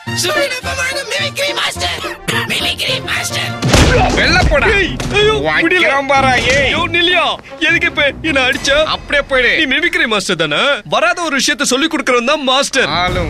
சுழிநுட்பமான mimicry master mimicry master வெளில போடா ஏய், ஐயோ, முடியல. வைக்கிறோம் பாரா ஏய் யோ நில்லியா எதுக்கு இப்ப என்ன அடிச்ச அப்படியே போயிடு நீ மிமிக்ரி மாஸ்டர் தானே வராத ஒரு விஷயத்த சொல்லி கொடுக்கறவன் தான் மாஸ்டர் ஆளும்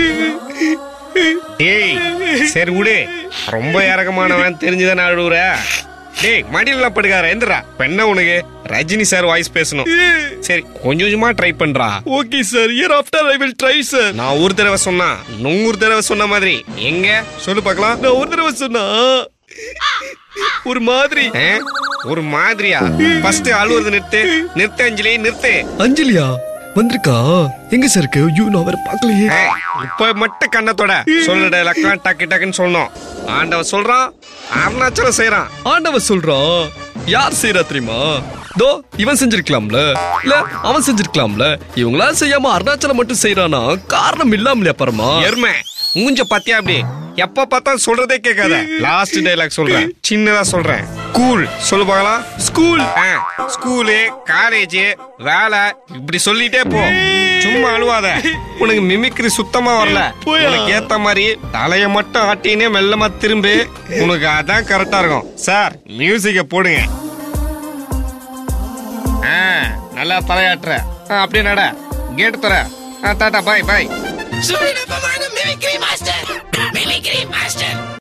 ஏய் சரி விடு ரொம்ப இறக்கமானவன் தெரிஞ்சுதானே அழுவுற டேய் மடியில படுக்கார எந்திரா இப்ப என்ன உனக்கு ரஜினி சார் வாய்ஸ் பேசணும் சரி கொஞ்சம் கொஞ்சமா ட்ரை பண்றா okay sir year after I will try sir நான் ஒரு தடவை சொன்னா நூறு தடவை சொன்ன மாதிரி எங்க சொல்லு பார்க்கலாம் நான் ஒரு தடவை சொன்னா ஒரு மாதிரி ஆ? ஒரு மாதிரியா ஃபர்ஸ்ட் அழுவுறது நிறுத்து நிறுத்து அஞ்சலி நிறுத்து அஞ்சலியா வந்திருக்கா எங்க சார் இருக்கு ஐயோ நான் வேற பார்க்கலையே ஏய், இப்ப மட்டும் கண்ணத்தோட சொல்ல டைலாக்லாம் டக்கு டக்குன்னு சொல்லணும் ஆண்டவன் சொல்றான் அருணாச்சலம் செய்யறான் ஆண்டவ சொல்றான் யார் செய்யறா தெரியுமா தோ இவன் செஞ்சிருக்கலாம்ல இல்ல அவன் செஞ்சிருக்கலாம்ல இவங்களா செய்யாம அருணாச்சலம் மட்டும் செய்யறானா காரணம் இல்லாமலையா பரமா எருமை மூஞ்ச பாத்தியா அப்படி எப்ப பார்த்தா சொல்றதே கேட்காத லாஸ்ட் டைலாக் சொல்றேன் சின்னதா சொல்றேன் கூல் சொல்லு பார்க்கலாம் ஸ்கூல் ஸ்கூலு காலேஜ் வேலை இப்படி சொல்லிட்டே போ சும்மா அழுவாத உனக்கு மிமிக்ரி சுத்தமா வரல போயா. உனக்கு ஏத்த மாதிரி தலைய மட்டும் ஆட்டினே மெல்லமா திரும்பி உனக்கு அதான் கரெக்டா இருக்கும் சார் மியூசிக்க போடுங்க ஆ, நல்லா தலையாட்டுற ஆ, அப்படியே நட கேட்டு தர டாடா பாய் பாய் சுழிநுட்பமான மிமிக்ரி மாஸ்டர் மிமிக்ரி மாஸ்டர்